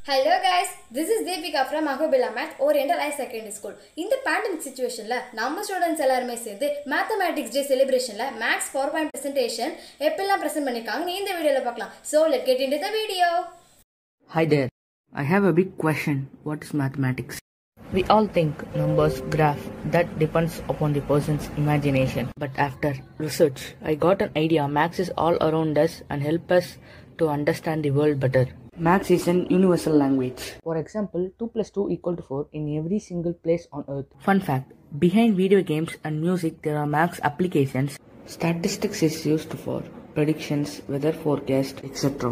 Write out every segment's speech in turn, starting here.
Hello guys this is Deepika from Ahobila Math oriental high secondary school இந்த pandemic சுச்சுவேஷனில் நம்ம students எல்லாருமே சேர்ந்து மேத்தமேட்டிக்ஸ் டே செலிப்ரேஷனில் மேக்ஸ் பவர் பாயிண்ட் ப்ரெசன்டேஷன் எப்பெல்லாம் ப்ரெசென்ட் பண்ணியிருக்காங்க இந்த வீடியோவில் பார்க்கலாம் so let get in the video Hi there. I have a big question. What is mathematics? We all think numbers, graph, that depends upon the person's imagination. But after research, I got an idea. Maths is all around us and help us to understand the world better. Maths is an universal language. For example, 2 plus 2 equal to 4 in every single place on earth. Fun fact, behind video games and music there are maths applications. Statistics is used for predictions, weather forecast, etc.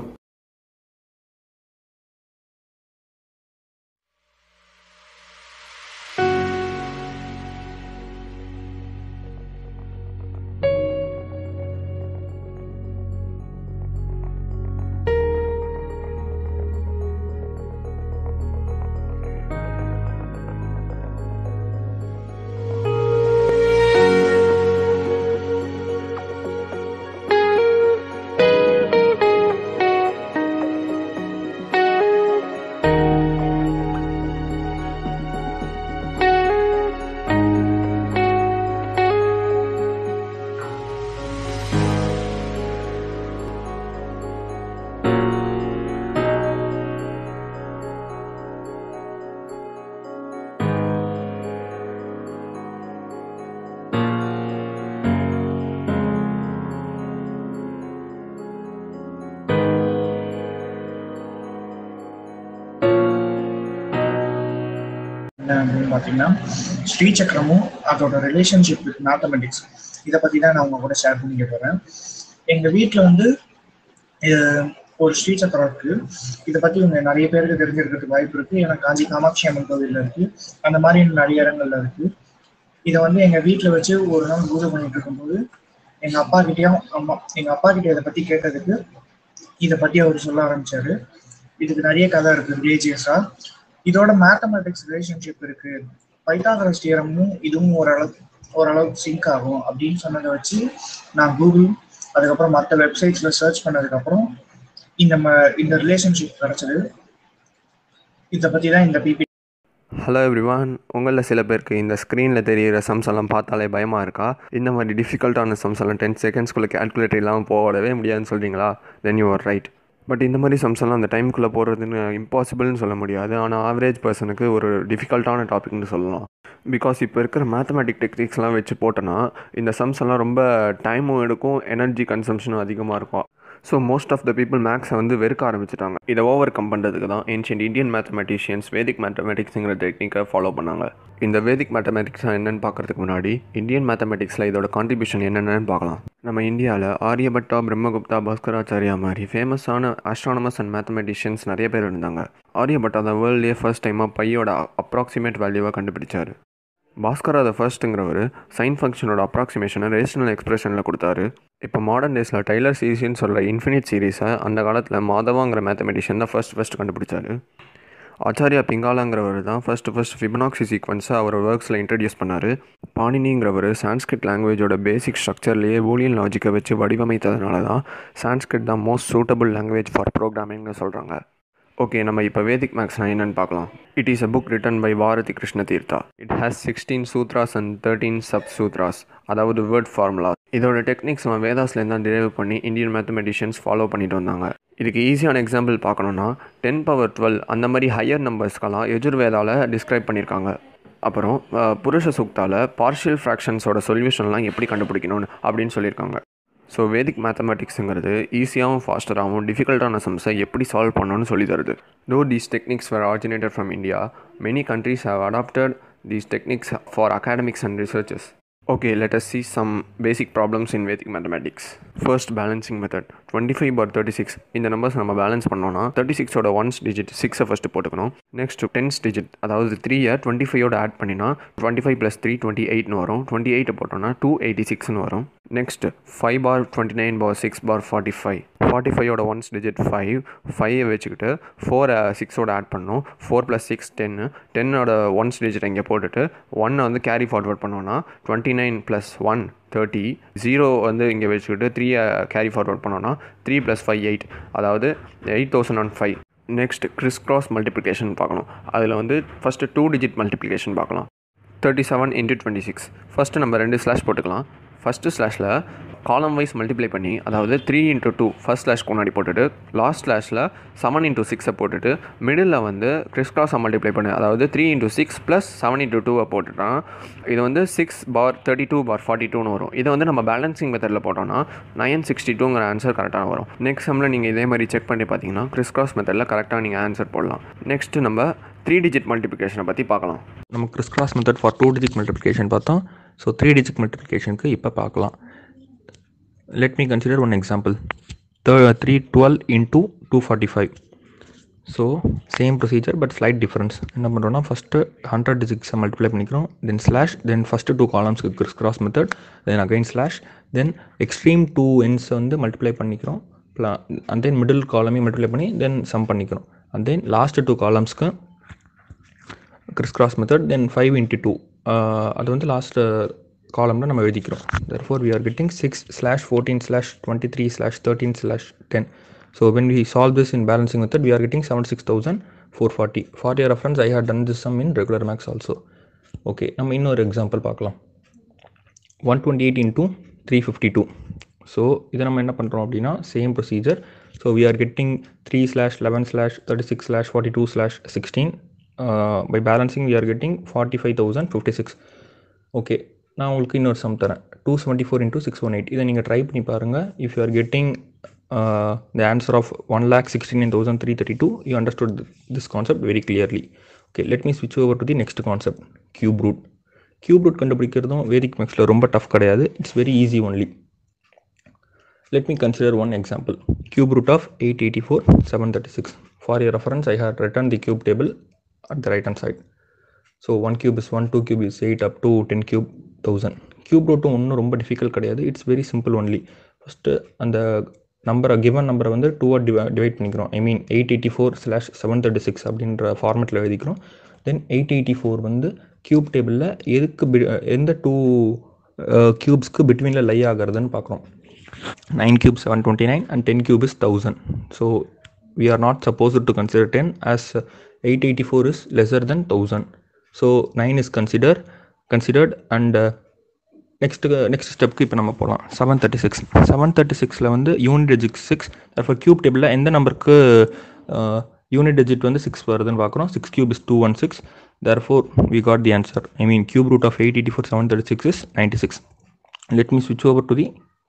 என்ன அப்படின்னு பார்த்தீங்கன்னா ஸ்ரீசக்கரமும் அதோட relationship with mathematics இதை பற்றி தான் நான் உங்க கூட ஷேர் பண்ணிக்க போகிறேன் எங்கள் வீட்டில் வந்து அஹ், ஒரு ஸ்ரீசக்கரம் இருக்கு இதை பற்றி உங்க நிறைய பேருக்கு தெரிஞ்சிருக்கிறதுக்கு வாய்ப்பு இருக்கு ஏன்னா காஞ்சி காமாட்சி அம்மன் கோவிலில் இருக்கு அந்த மாதிரி நிறைய இடங்கள்ல இருக்கு இதை வந்து எங்கள் வீட்டில் வச்சு ஒரு நாள் பூஜை பண்ணிட்டு இருக்கும்போது எங்கள் அப்பா கிட்டேயும் அம்மா எங்கள் அப்பா கிட்ட இதை பற்றி கேட்டதுக்கு இதை பற்றி அவர் சொல்ல ஆரம்பிச்சாரு இதுக்கு நிறைய கதை இருக்கு ரிலீஜியஸா இதோட மேத்தமெட்டிக்ஸ் ரிலேஷன்ஷிப் இருக்கு பைத்தாகரஸ் தியரமும் இதுவும் ஓரளவு ஓரளவுக்கு சிங்க் ஆகும் அப்படின்னு சொன்னதை வச்சு நான் கூகுள் அதுக்கப்புறம் மற்ற வெப்சைட்ஸ்ல சர்ச் பண்ணதுக்கப்புறம் இந்த ம- இந்த ரிலேஷன்ஷிப் கிடைச்சது இதை பத்தி தான் இந்த பிபி ஹலோ எவ்ரிவான் உங்களில் சில பேருக்கு இந்த ஸ்க்ரீனில் தெரியிற சம்ஸ் எல்லாம் பார்த்தாலே பயமாக இருக்கா இந்த மாதிரி டிஃபிகல்ட்டான சம்ஸ் எல்லாம் டென் செகண்ட்ஸ்குள்ளே கேல்குலேட்டர் இல்லாமல் போடவே முடியாதுன்னு சொல்கிறீங்களா then you are right but இந்த மாதிரி சம்ஸ் எல்லாம் அந்த டைமுக்குள்ளே போடுறதுன்னு இம்பாசிபிள்னு சொல்ல முடியாது ஆனால் ஆவரேஜ் பர்சனுக்கு ஒரு டிஃபிகல்ட்டான டாபிக்னு சொல்லலாம் பிகாஸ் இப்போ இருக்கிற மேத்தமெட்டிக் டெக்னிக்ஸ்லாம் வச்சு போட்டோன்னா இந்த சம்ஸ் எல்லாம் ரொம்ப டைமும் எடுக்கும் எனர்ஜி கன்சம்ஷனும் அதிகமாக இருக்கும் so most of the people மேக்ஸை வந்து வெறுக்க ஆரம்பிச்சிட்டாங்க இதை ஓவர் கம் பண்ணுறதுக்கு தான் ஏன்ஷியன்ட் இந்தியன் மேத்தமெட்டிஷியன்ஸ் வேதிக் மேத்தமெட்டிக்ஸுங்கிற டெக்னிக்கை ஃபாலோ பண்ணாங்க இந்த வேதிக் மேத்தமெட்டிக்ஸ் என்னன்னு பார்க்கறதுக்கு முன்னாடி இந்தியன் மேத்தமெட்டிக்ஸில் இதோட கான்ட்ரிபியூஷன் என்னென்னு பார்க்கலாம் நம்ம இந்தியாவில் ஆரியபட்டா பிரம்மகுப்தா பாஸ்கராச்சாரியா மாதிரி ஃபேமஸான ஆஸ்ட்ரானமர்ஸ் அண்ட் மேத்தமெட்டிஷியன்ஸ் நிறைய பேர் இருந்தாங்க ஆரியபட்டா தான் வேர்ல்ட்லேயே ஃபர்ஸ்ட் டைமாக பையோட அப்ராக்சிமேட் வேல்யூவை கண்டுபிடிச்சாரு பாஸ்கரா த ஃபர்ஸ்ட்டுங்கிறவர் சைன் ஃபங்க்ஷனோட அப்ராக்சிமேஷனை ரேஷனல் எக்ஸ்பிரஷனில் கொடுத்தாரு இப்போ மாடர்ன் டேஸில் டைலர் சீரிஸ்னு சொல்கிற இன்ஃபினிட் சீரீஸை அந்த காலத்தில் மாதவாங்கிற மேத்தமெட்டிஷியன் தான் ஃபர்ஸ்ட் ஃபர்ஸ்ட் கண்டுபிடிச்சாரு ஆச்சாரியா பிங்காலாங்கிறவர் தான் ஃபர்ஸ்ட் ஃபர்ஸ்ட் ஃபிபனாக்சி சீக்வன்ஸை அவர் ஒர்க்ஸில் இன்ட்ரடியூஸ் பண்ணார் பாணினிங்கிறவர் சான்ஸ்கிரிட் லாங்குவேஜோட பேசிக் ஸ்ட்ரக்சர்லேயே பூலியன் லாஜிக்கை வச்சு வடிவமைத்ததுனால தான் சான்ஸ்கிரிட் தான் மோஸ்ட் சூட்டபிள் லாங்குவேஜ் ஃபார் ப்ரோக்ராமிங்னு சொல்கிறாங்க ஓகே நம்ம இப்போ வேதிக் மேக்ஸ்னா என்னன்னு பார்க்கலாம் it is a book written by Bharati Krishna Tirtha it has sixteen sutras and thirteen sub sutras அதாவது வேர்ட் ஃபார்முலா இதோட டெக்னிக்ஸ் நம்ம வேதாஸ்லேருந்து தான் டிரைவ் பண்ணி இந்தியன் மேத்தமெட்டிஷியன்ஸ் ஃபாலோ பண்ணிட்டு வந்தாங்க இதுக்கு ஈஸியான எக்ஸாம்பிள் பார்க்கணுன்னா டென் பவர் டுவெல் அந்த மாதிரி ஹையர் நம்பர்ஸ்க்கெல்லாம் எஜுர்வேதாவில் டிஸ்கிரைப் பண்ணியிருக்காங்க அப்புறம் அஹ், புருஷ சூக்தால பார்ஷியல் ஃப்ராக்ஷன்ஸோட சொல்யூஷன்லாம் எப்படி கண்டுபிடிக்கணும்னு அப்படின்னு சொல்லியிருக்காங்க ஸோ வேதிக் மேத்தமெட்டிக்ஸுங்கிறது ஈஸியாகவும் ஃபாஸ்டராகவும் டிஃபிகல்ட்டான சம்ஸை எப்படி சால்வ் பண்ணணும்னு சொல்லி தருது though these techniques were originated from India, many countries have adopted these techniques for academics and researchers. Okay, let us see some basic problems in Vedic mathematics. First, balancing method. 25 bar 36 இந்த numbers நம்ம balance பண்ணோம்னா thirty சிக்ஸோட ones digit சிக்ஸை first போட்டுக்கணும் next tens digit அதாவது த்ரீயை twenty ஃபைவோட add பண்ணினா twenty five plus three twenty எயிட்னு வரும் டுவெண்ட்டி எயிட்டை போட்டோம்னா டூ எயிட்டி சிக்ஸ்னு வரும் next five bar twenty nine bar six bar forty five forty ஃபைவோட ஒன்ஸ் டிஜிட் ஃபைவ் ஃபைவை வச்சுக்கிட்டு ஃபோரை சிக்ஸோட ஆட் பண்ணணும் ஃபோர் ப்ளஸ் சிக்ஸ் டென்னு டென்னோட ஒன்ஸ் டிஜிட் இங்கே போட்டுட்டு ஒன்னை வந்து கேரி ஃபார்வர்ட் பண்ணோன்னா twenty nine plus one thirty zero வந்து இங்கே வச்சுக்கிட்டு த்ரீயை கேரி ஃபார்வர்ட் பண்ணோன்னா த்ரீ ப்ளஸ் ஃபைவ் எயிட் அதாவது eight thousand and five next criss cross multiplication பார்க்கணும் அதில் வந்து ஃபஸ்ட்டு டூ டிஜிட் மல்டிப்ளிகேஷன் பார்க்கலாம் thirty seven into twenty six first நம்ம ரெண்டு ஸ்லாஷ் போட்டுக்கலாம் ஃபஸ்ட்டு ஸ்லாஷில் காலம் வைஸ் மல்டிப்ளை பண்ணி அதாவது த்ரீ இன்ட்டு டூ ஃபஸ்ட் ஸ்லாஷ்க்கு முன்னாடி போட்டுட்டு லாஸ்ட் ஸ்லாஷில் செவன் இன்ட்டு சிக்ஸை போட்டுட்டு மிடில் வந்து கிறிஸ் கிராஸை மல்டிப்ளை பண்ணு அதாவது three into six plus seven into டூவை போட்டுட்டான் இது வந்து six bar thirty two bar forty டூன்னு வரும் இதை வந்து நம்ம பேலன்சிங் மெத்தடில் போட்டோம்னா நைன் சிக்ஸ்டி டூங்கிற ஆன்சர் கரெக்டாக வரும் நெக்ஸ்ட் செம்மில் நீங்கள் இதே மாதிரி செக் பண்ணி பார்த்தீங்கன்னா கிறிஸ் கிராஸ் மெத்தடில் கரெக்டாக நீங்கள் ஆன்சர் போடலாம் நெக்ஸ்ட்டு நம்ம த்ரீ டிஜிட் மல்டிப்ளிகேஷனை பற்றி பார்க்கலாம் நம்ம criss cross method for two digit multiplication பார்த்தோம் ஸோ த்ரீ டிஜிட் மல்டிப்ளிகேஷனுக்கு இப்போ பார்க்கலாம் let me consider one example three twelve into two forty five so same procedure but slight difference என்ன பண்ணுறோம்னா ஃபஸ்ட்டு ஹண்ட்ரட் டிஜிட்ஸை மல்டிப்ளை பண்ணிக்கிறோம் then slash then first two காலம்ஸ்க்கு criss cross method then again slash then extreme two எண்ட்ஸை வந்து multiply பண்ணிக்கிறோம் and then middle காலமே multiply பண்ணி தென் சம் பண்ணிக்கிறோம் அண்ட் தென் லாஸ்ட் டூ காலம்ஸ்க்கு criss cross method then five into two அது வந்து லாஸ்ட் காலமில் நம்ம எழுதிக்கிறோம் therefore we are getting six slash fourteen slash twenty three slash thirteen slash ten so when we solve this in balancing method we are getting seven six thousand four forty for your reference I had done this sum in regular maths also okay நம்ம இன்னொரு example பார்க்கலாம் one twenty eight into three fifty two so இதை நம்ம என்ன பண்ணுறோம் அப்படின்னா same procedure so we are getting three slash eleven slash thirty six slash forty two slash sixteen by balancing we are getting forty five thousand fifty six okay நான் உங்களுக்கு இன்னொரு sum தரேன் two seventy four into six one eight இதை நீங்கள் try பண்ணி பாருங்கள் if you are getting the answer of one lakh sixty nine thousand three thirty two you understood this concept very clearly okay let me ஸ்விட்ச் over to the next concept cube root cube root கண்டுபிடிக்கிறதும் வேதிக் மேக்ஸில் ரொம்ப tough கிடையாது it's very easy only let me consider one example cube root of 884 736 for your reference i had written the cube table at the right hand side so 1 cube is 1 2 cube is 8 up to 10 cube 1000 cube root ஒன்றும் ரொம்ப difficult கிடையாது it's very simple only first அந்த நம்பரை given நம்பரை வந்து டூவாக டிவை divide பண்ணிக்கிறோம் I mean eight eighty four slash seven thirty six அப்படின்ற ஃபார்மெட்டில் எழுதிக்கிறோம் தென் எயிட் எயிட்டி ஃபோர் வந்து கியூப் டேபிளில் எதுக்கு bi- எந்த டூ க்யூப்ஸ்க்கு பிட்வீனில் லை ஆகிறதுன்னு பார்க்குறோம் 9 cube 729 and 10 cube is 1000 so we are not supposed to consider 10 as uh, 884 is lesser than 1000 so 9 is considered considered and uh, next next ஸ்டெப்க்கு இப்போ நம்ம போகலாம் seven thirty six seven thirty சிக்ஸில் வந்து unit digit six therefore cube டேபிளில் எந்த நம்பருக்கு unit digit வந்து சிக்ஸ் வருதுன்னு பார்க்குறோம் six cube is two one six therefore we got the answer I mean cube root of eight eighty four seven thirty six is ninety six let me ஸ்விட்ச் over to the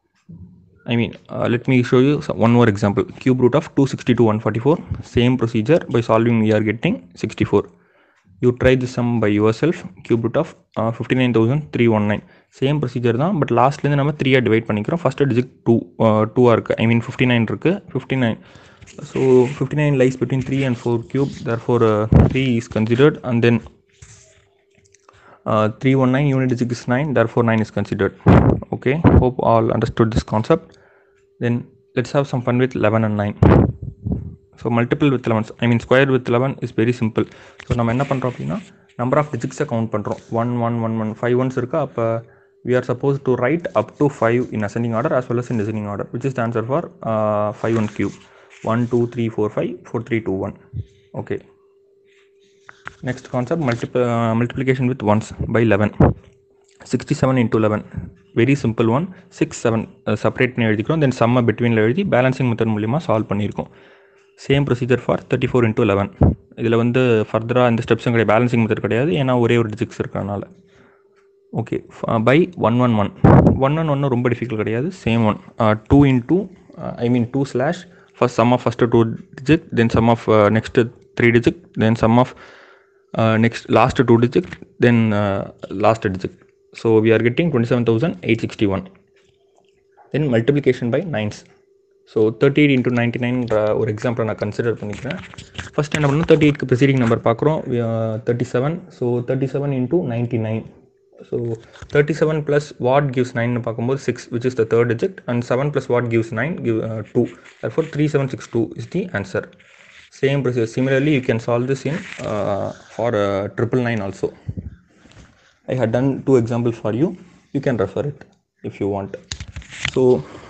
I mean, uh, let me show you some, one more example. Cube root of 260 to 144. Same procedure. By solving, we are getting 64. You try this sum by yourself. Cube root of uh, 59,319. Same procedure தான் but லாஸ்ட்லேருந்து நம்ம த்ரீயாக divide பண்ணிக்கிறோம் first digit two டூவாக இருக்குது I mean fifty nine இருக்குது fifty nine so fifty nine lies between three and four cube there four three is considered and then uh, 319 unit digit is 9 therefore 9 is considered okay hope all understood this concept then let's have some fun with 11 and 9 so multiple with 11 i mean square with 11 is very simple so நம்ம என்ன பண்ணுறோம் அப்படின்னா number of digits count பண்ணுறோம் one one one one five ones இருக்கா அப்போ we are supposed to write up to 5 in ascending order as well as in descending order which is the answer for uh, 5 1 cube 1 2 3 4 5 4 3 2 1 okay next concept multipl- uh, multiplication with ones by 11 67 into 11 very simple one six seven separate பண்ணி எழுதிக்கிறோம் then சம்ம பிட்வீனில் எழுதி balancing method மூலிமா solve பண்ணியிருக்கோம் same procedure for thirty four into eleven இதில் வந்து ஃபர்தராக இந்த ஸ்டெப்ஸும் கிடையாது பேலன்சிங் மெத்தட் கிடையாது ஏன்னா ஒரே ஒரு டிஜிக்ஸ் இருக்கிறனால okay by one one one one one ஒன்றும் ரொம்ப டிஃபிகல்ட் கிடையாது same one two into I mean two slash first sum of first two digit then sum of next three digit then sum of next last two digit then last digit so we are getting twenty seven thousand eight sixty one then multiplication by nines so thirty eight into ninety நைன்ற ஒரு எக்ஸாம்பிளை நான் consider பண்ணிக்கிறேன் first என்ன பண்ணணும் thirty எயிட்க்கு preceding number பார்க்குறோம் thirty seven so thirty seven into ninety nine so thirty seven plus what gives nine பார்க்கும்போது six which is the third digit and seven plus what gives nine give two therefore three seven six two is the answer same procedure similarly you can solve this in uh, for uh, triple nine also I had done two examples for you you can refer it if you want so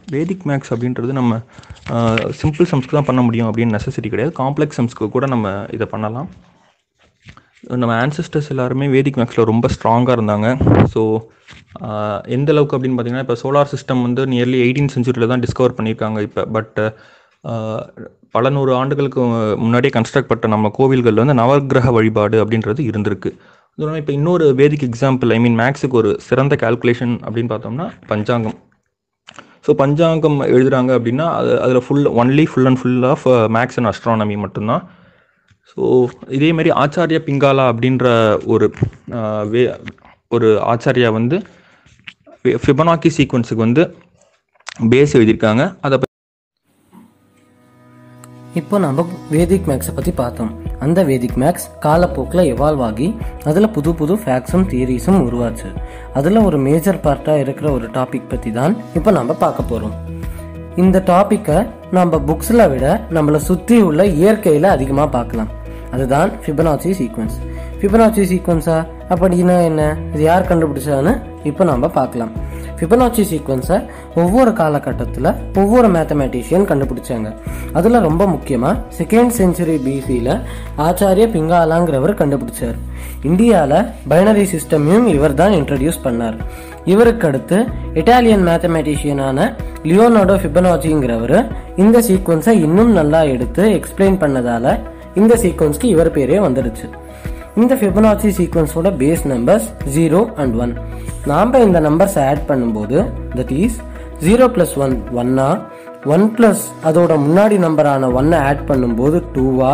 Vedic maths அப்படின்றது நம்ம simple சம்ஸ்க்கு தான் பண்ண முடியும் அப்படின்னு necessity கிடையாது complex சம்ஸ்க்கு கூட நம்ம இதை பண்ணலாம் நம்ம ஆன்சிஸ்டர்ஸ் எல்லாருமே வேதிக் மேக்ஸில் ரொம்ப ஸ்ட்ராங்காக இருந்தாங்க ஸோ எந்த அளவுக்கு அப்படின்னு பார்த்தீங்கன்னா இப்போ சோலார் சிஸ்டம் வந்து நியர்லி எயிட்டீன் செஞ்சுரியில் தான் டிஸ்கவர் பண்ணியிருக்காங்க இப்போ பட் பல நூறு ஆண்டுகளுக்கு முன்னாடியே கன்ஸ்ட்ரக்ட் பண்ண நம்ம கோவில்களில் வந்து நவகிரக வழிபாடு அப்படின்றது இருந்திருக்கு அதனால இப்போ இன்னொரு வேதிக் எக்ஸாம்பிள் ஐ மீன் மேக்ஸுக்கு ஒரு சிறந்த கால்குலேஷன் அப்படின்னு பார்த்தோம்னா பஞ்சாங்கம் ஸோ பஞ்சாங்கம் எழுதுறாங்க அப்படின்னா அது அதில் full only full and full of maths and astronomy மட்டும்தான் ஸோ இதே மாதிரி ஆச்சாரிய பிங்காலா அப்படின்ற ஒரு ஆஹ், வே ஒரு ஆச்சாரியா வந்து ஃபிபனாக்கி சீக்வன்ஸுக்கு வந்து பேஸ் எழுதியிருக்காங்க அதை பத்தி இப்போ நம்ம வேதிக் மேக்ஸை பற்றி பார்த்தோம் அந்த வேதிக் மேக்ஸ் காலப்போக்கில் எவால்வ் ஆகி அதில் புது புது ஃபேக்ட்ஸும் தியரிஸும் உருவாச்சு அதில் ஒரு மேஜர் பார்ட்டாக இருக்கிற ஒரு டாபிக் பற்றி தான் இப்போ நம்ம பார்க்க போகிறோம் இந்த டாப்பிக்கை நம்ம புக்ஸில் விட நம்மளை சுற்றி உள்ள இயற்கையில் அதிகமாக பார்க்கலாம் அதுதான் ஃபிபனாச்சி சீக்வன்ஸ் ஃபிபனாச்சி சீக்வன்ஸா அப்படின்னா என்ன இது யார் கண்டுபிடிச்சான்னு இப்போ நம்ம பார்க்கலாம் ஃபிபனாச்சி சீக்வன்ஸை ஒவ்வொரு காலகட்டத்தில் ஒவ்வொரு மேத்தமேட்டிஷியன் கண்டுபிடிச்சாங்க அதில் ரொம்ப முக்கியமாக செகண்ட் செஞ்சுரி பிசியில் ஆச்சாரிய பிங்காலாங்கிறவர் கண்டுபிடிச்சார் இந்தியாவில் பைனரி சிஸ்டமையும் இவர் தான் இன்ட்ரடியூஸ் பண்ணார் இவருக்கு அடுத்து இட்டாலியன் மேத்தமேட்டிஷியனான லியோனார்டோ ஃபிபனாச்சிங்கிறவர் இந்த சீக்வன்ஸை இன்னும் நல்லா எடுத்து எக்ஸ்பிளைன் பண்ணதால இந்த சீக்வன்ஸ்க்கு இவர் பேரே வந்துடுச்சு இந்த ஃபிபனாச்சி சீக்வன்ஸோட base numbers zero and one நாம் இந்த நம்பர்ஸ் ஆட் பண்ணும்போது that is zero plus one ஒன்னா ஒன் ப்ளஸ் அதோட முன்னாடி நம்பரான ஒன்னை ஆட் பண்ணும்போது டூவா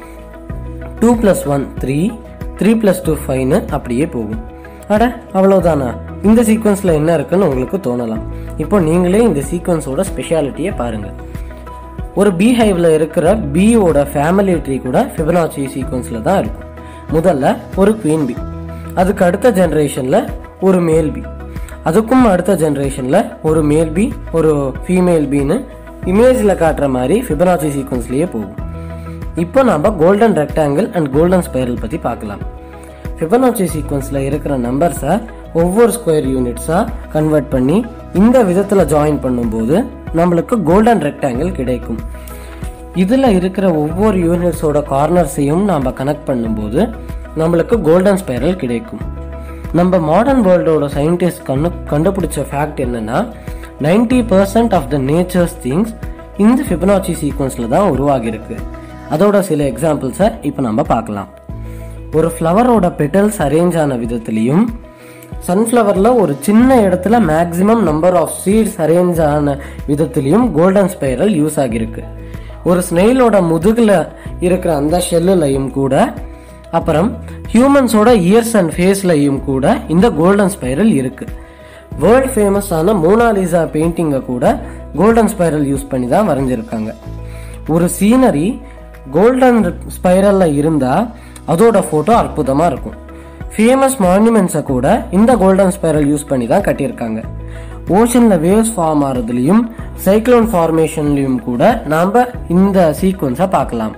two plus one three three plus two ஃபைவ்னு அப்படியே போகும் அட அவ்வளோதானா இந்த சீக்வன்ஸில் என்ன இருக்குன்னு உங்களுக்கு தோணலாம் இப்போ நீங்களே இந்த சீக்வன்ஸோட ஸ்பெஷாலிட்டியை பாருங்கள் ஒரு பீஹைவ்ல இருக்கிற பீயோட ஃபேமிலி ட்ரீ கூட ஃபிபனாச்சி சீக்வன்ஸில் தான் இருக்கும் முதல்ல ஒரு குவீன் பி அதுக்கு அடுத்த ஜென்ரேஷனில் ஒரு மேல் பி அதுக்கும் அடுத்த ஜென்ரேஷனில் ஒரு மேல் பி ஒரு ஃபீமேல் பின்னு இமேஜில் காட்டுற மாதிரி ஃபிபனாச்சி சீக்வன்ஸ்லேயே போகும் இப்போ நாம golden rectangle and golden spiral பற்றி பார்க்கலாம் ஃபிபனாச்சி சீக்வன்ஸில் இருக்கிற நம்பர்ஸை ஒவ்வொரு ஸ்கொயர் யூனிட்ஸாக கன்வெர்ட் பண்ணி இந்த விதத்தில் ஜாயின் பண்ணும்போது நம்மளுக்கு கோல்டன் ரெக்டாங்கிள் கிடைக்கும் இதில் இருக்கிற ஒவ்வொரு யூனிட்ஸோட கார்னர்ஸையும் நாம் கனெக்ட் பண்ணும்போது நம்மளுக்கு கோல்டன் ஸ்பைரல் கிடைக்கும் நம்ம மாடர்ன் வேர்ல்டோட சயின்டிஸ்ட் கண்ணு கண்டுபிடிச்ச ஃபேக்ட் என்னன்னா 90% percent of the nature's things இந்த ஃபிபனாச்சி சீக்வன்ஸில் தான் உருவாகியிருக்கு அதோட சில எக்ஸாம்பிள்ஸை இப்போ நம்ம பார்க்கலாம் ஒரு ஃப்ளவரோட பெட்டல்ஸ் அரேஞ்ச் ஆன விதத்துலையும் சன்ஃப்ளவரில் ஒரு சின்ன இடத்துல maximum number of seeds arrange ஆன விதத்துலையும் கோல்டன் ஸ்பைரல் யூஸ் ஆகியிருக்கு ஒரு ஸ்னெயிலோட முதுகில் இருக்கிற அந்த ஷெல்லுலையும் கூட அப்புறம் ஹியூமன்ஸோட இயர்ஸ் அண்ட் ஃபேஸ்லையும் கூட இந்த கோல்டன் ஸ்பைரல் இருக்கு வேர்ல்ட் ஃபேமஸான மோனாலிசா பெயிண்டிங்கை கூட கோல்டன் ஸ்பைரல் யூஸ் பண்ணி தான் வரைஞ்சிருக்காங்க ஒரு சீனரி கோல்டன் ஸ்பைரல்ல இருந்தா அதோட போட்டோ அற்புதமா இருக்கும் ஃபேமஸ் மான்யூமெண்ட்ஸை கூட இந்த கோல்டன் ஸ்பைரல் யூஸ் பண்ணி தான் கட்டியிருக்காங்க ஓஷன்ல வேவ்ஸ் ஃபார்ம் ஆகிறதுலையும் சைக்ளோன் ஃபார்மேஷன்லையும் கூட நாம இந்த சீக்வன்ஸை பார்க்கலாம்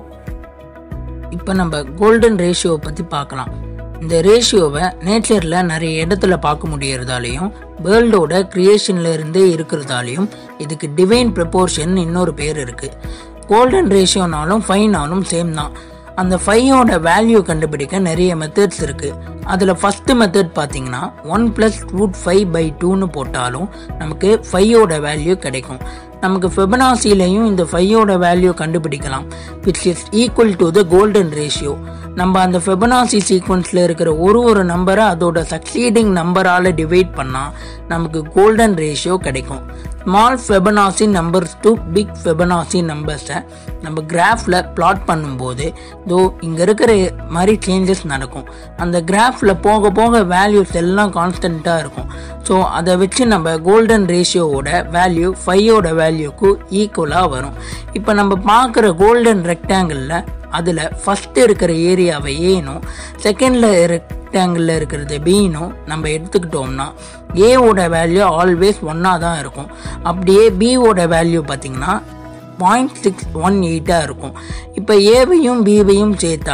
இப்போ நம்ம கோல்டன் ரேஷியோவை பற்றி பார்க்கலாம் இந்த ரேஷியோவை நேச்சரில் நிறைய இடத்துல பார்க்க முடியறதாலையும் வேர்ல்டோட கிரியேஷன்ல இருந்தே இருக்கிறதாலையும் இதுக்கு டிவைன் ப்ரப்போர்ஷன் இன்னொரு பேர் இருக்கு கோல்டன் ரேஷியோனாலும் ஃபைனாலும் சேம் தான் அந்த ஃபையோட வேல்யூ கண்டுபிடிக்க நிறைய மெத்தட்ஸ் இருக்கு அதில் ஃபர்ஸ்ட் மெத்தட் பார்த்தீங்கன்னா one plus root five by டூன்னு போட்டாலும் நமக்கு ஃபையோட வேல்யூ கிடைக்கும் நமக்கு ஃபெபனாசிலையும் இந்த ஃபையோட வேல்யூ கண்டுபிடிக்கலாம் which is equal to the golden ratio நம்ம அந்த ஃபெபனாசி சீக்வன்ஸில் இருக்கிற ஒரு ஒரு நம்பரை அதோட சக்சீடிங் நம்பரால் டிவைட் பண்ணால் நமக்கு கோல்டன் ரேஷியோ கிடைக்கும் small Fibonacci numbers to big Fibonacci நம்பர்ஸை நம்ம கிராஃபில் பிளாட் பண்ணும்போது தோ இங்கே இருக்கிற மாதிரி சேஞ்சஸ் நடக்கும் அந்த கிராஃபில் போக போக வேல்யூஸ் எல்லாம் கான்ஸ்டண்ட்டாக இருக்கும் ஸோ அதை வச்சு நம்ம கோல்டன் ரேஷியோவோட வேல்யூ ஃபையோட வேல்யூக்கு ஈக்குவலாக வரும் இப்போ நம்ம பார்க்குற கோல்டன் ரெக்டாங்கிளில் அதில் ஃபஸ்ட்டு இருக்கிற ஏரியாவை ஏனும் செகண்டில் ரெக்டாங்கிளில் இருக்கிறது பீனும் நம்ம எடுத்துக்கிட்டோம்னா ஏவோட வேல்யூ ஆல்வேஸ் ஒன்னாக தான் இருக்கும் அப்படியே பியோட வேல்யூ பார்த்தீங்கன்னா பாயிண்ட் சிக்ஸ் ஒன் எயிட்டாக இருக்கும் இப்போ ஏவையும் பிவையும் சேர்த்தா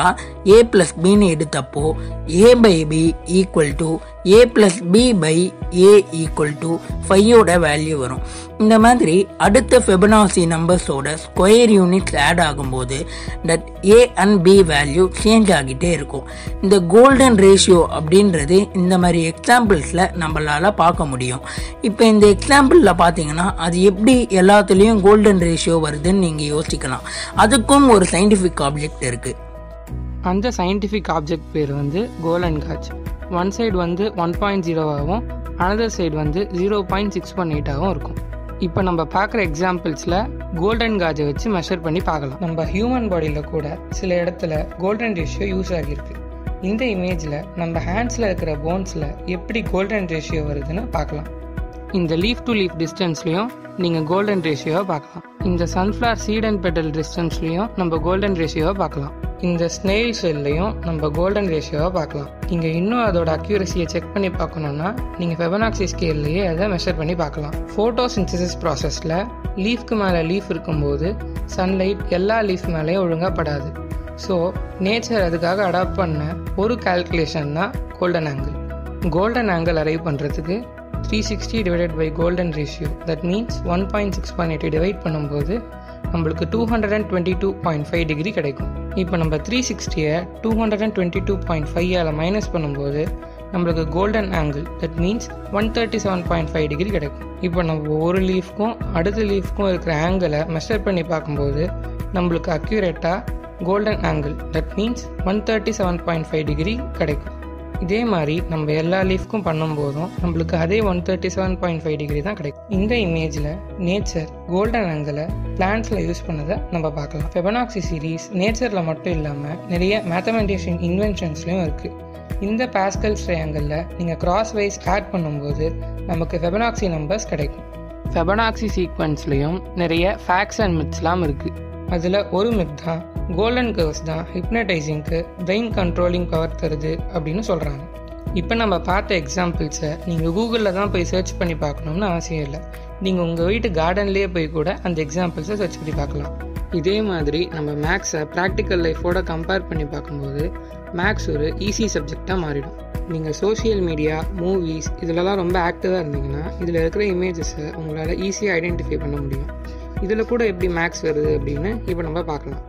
ஏ ப்ளஸ் பின்னு எடுத்தப்போ A by B equal to A plus B by A equal to ஃபையோட வேல்யூ வரும் இந்த மாதிரி அடுத்த ஃபெபனாசி நம்பர்ஸோட ஸ்கொயர் யூனிட்ஸ் ஆட் ஆகும்போது that A and B value change ஆகிட்டே இருக்கும் இந்த கோல்டன் ரேஷியோ அப்படின்றது இந்த மாதிரி எக்ஸாம்பிள்ஸில் நம்மளால் பார்க்க முடியும் இப்போ இந்த எக்ஸாம்பிளில் பார்த்தீங்கன்னா அது எப்படி எல்லாத்துலேயும் கோல்டன் ரேஷியோ வருதுன்னு நீங்கள் யோசிக்கலாம் அதுக்கும் ஒரு சயின்டிஃபிக் ஆப்ஜெக்ட் இருக்குது அந்த சயின்டிஃபிக் ஆப்ஜெக்ட் பேர் வந்து கோலன் காஜ் ஒன் சைடு வந்து ஒன் பாயிண்ட் ஜீரோவாகவும் அனதர் சைடு வந்து ஜீரோ பாயிண்ட் சிக்ஸ் ஒன் எயிட்டாகவும் இருக்கும் இப்போ நம்ம பார்க்குற எக்ஸாம்பிள்ஸில் கோல்டன் காஜை வச்சு மெஷர் பண்ணி பார்க்கலாம் நம்ம ஹியூமன் பாடியில் கூட சில இடத்துல கோல்டன் ரேஷியோ யூஸ் ஆகியிருக்கு இந்த இமேஜில் நம்ம ஹேண்ட்ஸில் இருக்கிற போன்ஸில் எப்படி கோல்டன் ரேஷியோ வருதுன்னு பார்க்கலாம் இந்த லீஃப் டு லீஃப் டிஸ்டன்ஸ்லையும் நீங்கள் கோல்டன் ரேஷியோவை பார்க்கலாம் இந்த சன்ஃப்ளவர் சீட் அண்ட் பெட்டல் டிஸ்டன்ஸ்லையும் நம்ம கோல்டன் ரேஷியோவை பார்க்கலாம் இந்த ஸ்னெயில் செல்லையும் நம்ம கோல்டன் ரேஷியோவை பார்க்கலாம் நீங்கள் இன்னும் அதோட அக்யூரஸியை செக் பண்ணி பார்க்கணுன்னா நீங்கள் ஃபெபனாக்சி ஸ்கேல்லையே அதை மெஷர் பண்ணி பார்க்கலாம் ஃபோட்டோ சின்சிசிஸ் ப்ராசஸில் லீஃப்க்கு மேலே லீஃப் இருக்கும்போது சன்லைட் எல்லா லீஃப் மேலேயும் ஒழுங்காக படாது ஸோ நேச்சர் அதுக்காக அடாப்ட் பண்ண ஒரு கால்குலேஷன் தான் golden angle golden angle arrive பண்ணுறதுக்கு three sixty divided by golden ratio that means one point six point eight divide பண்ணும்போது நம்மளுக்கு two hundred and twenty two point five degree கிடைக்கும் இப்போ நம்ம த்ரீ சிக்ஸ்டியை two hundred and twenty two point ஃபைவால் minus பண்ணும்போது நம்மளுக்கு golden angle that means one thirty seven point five degree கிடைக்கும் இப்போ நம்ம ஒரு லீஃப்க்கும் அடுத்த லீஃப்க்கும் இருக்கிற ஆங்கிளை மெஷர் பண்ணி பார்க்கும்போது நம்மளுக்கு அக்யூரேட்டாக golden angle that means one thirty seven point five degree கிடைக்கும் இதே மாதிரி நம்ம எல்லா லீஃப்க்கும் பண்ணும்போதும் நம்மளுக்கு அதே one thirty seven point five degree தான் கிடைக்கும் இந்த இமேஜில் நேச்சர் கோல்டன் ஆங்கிளை பிளான்ஸில் யூஸ் பண்ணதை நம்ம பார்க்கலாம் ஃபெபனாக்சி சீரீஸ் நேச்சரில் மட்டும் இல்லாமல் நிறைய மேத்தமெட்டிஷியன் இன்வென்ஷன்ஸ்லையும் இருக்குது இந்த பாஸ்கல் ட்ரையாங்கிளில் நீங்கள் கிராஸ் வைஸ் ஆட் பண்ணும்போது நமக்கு ஃபெபனாக்சி நம்பர்ஸ் கிடைக்கும் ஃபெபனாக்சி சீக்வன்ஸ்லையும் நிறைய ஃபேக்ட்ஸ் அண்ட் மித்ஸ்லாம் இருக்குது அதில் ஒரு மித் தான் கோல்டன் கர்வ்ஸ் தான் ஹிப்னடைசிங்க்கு பிரெயின் கண்ட்ரோலிங் பவர் தருது அப்படின்னு சொல்கிறாங்க இப்போ நம்ம பார்த்த எக்ஸாம்பிள்ஸை நீங்கள் கூகுளில் தான் போய் சர்ச் பண்ணி பார்க்கணும்னு அவசியம் இல்லை நீங்கள் உங்கள் வீட்டு கார்டன்லேயே போய் கூட அந்த எக்ஸாம்பிள்ஸை சர்ச் பண்ணி பார்க்கலாம் இதே மாதிரி நம்ம மேக்ஸை ப்ராக்டிக்கல் லைஃபோட கம்பேர் பண்ணி பார்க்கும்போது மேக்ஸ் ஒரு ஈஸி சப்ஜெக்டாக மாறிடும் நீங்கள் சோஷியல் மீடியா மூவிஸ் இதிலலாம் ரொம்ப ஆக்டிவாக இருந்தீங்கன்னா இதில் இருக்கிற இமேஜஸை உங்களால் ஈஸியாக ஐடென்டிஃபை பண்ண முடியும் இதில் கூட எப்படி மேக்ஸ் வருது அப்படின்னு இப்போ நம்ம பார்க்கலாம்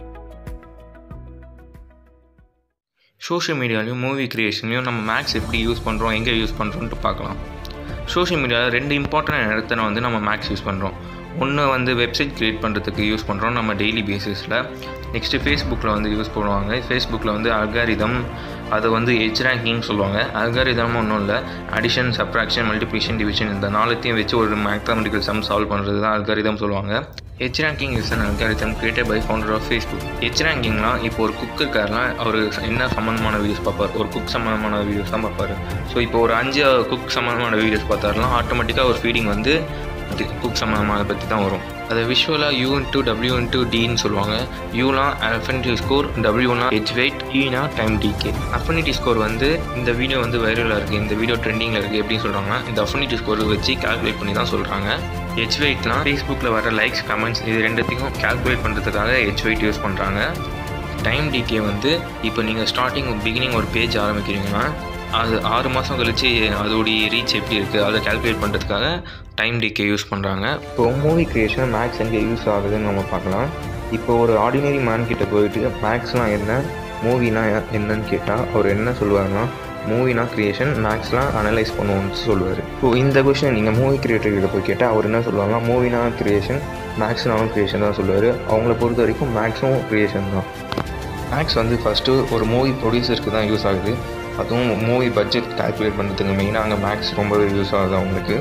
சோஷியல் மீடியாலையும் மூவி க்ரியேஷன்லையும் நம்ம மேக்ஸ் எப்படி யூஸ் பண்ணுறோம் எங்கே யூஸ் பண்ணுறோன்ட்டு பார்க்கலாம் சோஷியல் மீடியாவில் ரெண்டு இம்பார்ட்டன்ட் இடத்துல வந்து நம்ம மேக்ஸ் யூஸ் பண்ணுறோம் ஒன்று வந்து வெப்சைட் க்ரியேட் பண்ணுறதுக்கு யூஸ் பண்ணுறோம் நம்ம டெய்லி பேசிஸில் நெக்ஸ்ட்டு ஃபேஸ்புக்கில் வந்து யூஸ் பண்ணுவாங்க ஃபேஸ்புக்கில் வந்து அல்காரிதம் அதை வந்து எச் ரேங்கிங் சொல்லுவாங்க அல்காரிதம் ஒன்றும் இல்லை அடிஷன் சப்ராக்ஷன் மல்டிப்ளிகேஷன் டிவிஷன் இந்த நாலுத்தையும் வச்சு ஒரு மேத்தமெட்டிக்கல் சம் சால்வ் பண்ணுறது தான் அல்காரிதம் சொல்லுவாங்க edge ranking is an algorithm created by founder of Facebook edge ரேங்கிங்லாம் இப்போ ஒரு குக் இருக்காருனா அவர் என்ன சம்மந்தமான வீடியோஸ் பார்ப்பார் ஒரு குக் சம்மந்தமான வீடியோஸ் தான் பார்ப்பாரு ஸோ இப்போ ஒரு அஞ்சு குக் சம்மந்தமான வீடியோஸ் பார்த்தாருலாம் ஆட்டோமேட்டிக்காக ஒரு ஃபீடிங் வந்து குக் சம்மந்தமான பற்றி தான் வரும் அதை விஷுவலாக யூ இன்ட்டு டபிள்யூ இன்ட்டு டின்னு சொல்லுவாங்க யூலாம் அஃபினிட்டி ஸ்கோர் டபிள்யூனா ஹெச் வெயிட் ஈனா டைம் டிகே அஃபினிட்டி ஸ்கோர் வந்து இந்த வீடியோ வந்து வைரலாக இருக்குது இந்த வீடியோ ட்ரெண்டிங்கில் இருக்குது எப்படின்னு சொல்கிறாங்கன்னா இந்த அஃபினிட்டி ஸ்கோர் வச்சு கால்குலேட் பண்ணி தான் சொல்கிறாங்க ஹெச் வெயிட்லாம் ஃபேஸ்புக்கில் வர லைக்ஸ் கமெண்ட்ஸ் இது ரெண்டுத்தையும் கால்குலேட் பண்ணுறதுக்காக ஹெச் வெயிட் யூஸ் பண்ணுறாங்க டைம் டிகே வந்து இப்போ நீங்கள் ஸ்டார்டிங் பிகினிங் ஒரு பேஜ் ஆரம்பிக்கிறீங்கன்னா அது ஆறு மாதம் கழிச்சு அதோடைய ரீச் எப்படி இருக்குது அதை கால்குலேட் பண்ணுறதுக்காக டைம் டிகே யூஸ் பண்ணுறாங்க இப்போ மூவி க்ரியேஷன் மேக்ஸ் எங்கே யூஸ் ஆகுதுன்னு நம்ம பார்க்கலாம் இப்போ ஒரு ஆர்டினரி மேன் கிட்ட போயிட்டு மேக்ஸ்லாம் என்ன மூவினா என்னன்னு கேட்டால் அவர் என்ன சொல்லுவாருன்னா மூவினா க்ரியேஷன் மேக்ஸ்லாம் அனலைஸ் பண்ணுவோம்னு சொல்லுவார் இப்போ இந்த கொஷின் நீங்கள் மூவி கிரியேட்டர் கிட்ட போய் கேட்டால் அவர் என்ன சொல்லுவாங்கன்னா மூவினா க்ரியேஷன் மேக்ஸ்னாலும் க்ரியேஷன் தான் சொல்லுவார் அவங்கள பொறுத்த வரைக்கும் மேக்ஸும் க்ரியேஷன் தான் மேக்ஸ் வந்து ஃபஸ்ட்டு ஒரு மூவி ப்ரொடியூசருக்கு தான் யூஸ் ஆகுது அதுவும் மூவி பட்ஜெட் கால்குலேட் பண்ணுறதுக்கு மெயினாக அங்கே மேக்ஸ் ரொம்பவே யூஸ் ஆகுது அவங்களுக்கு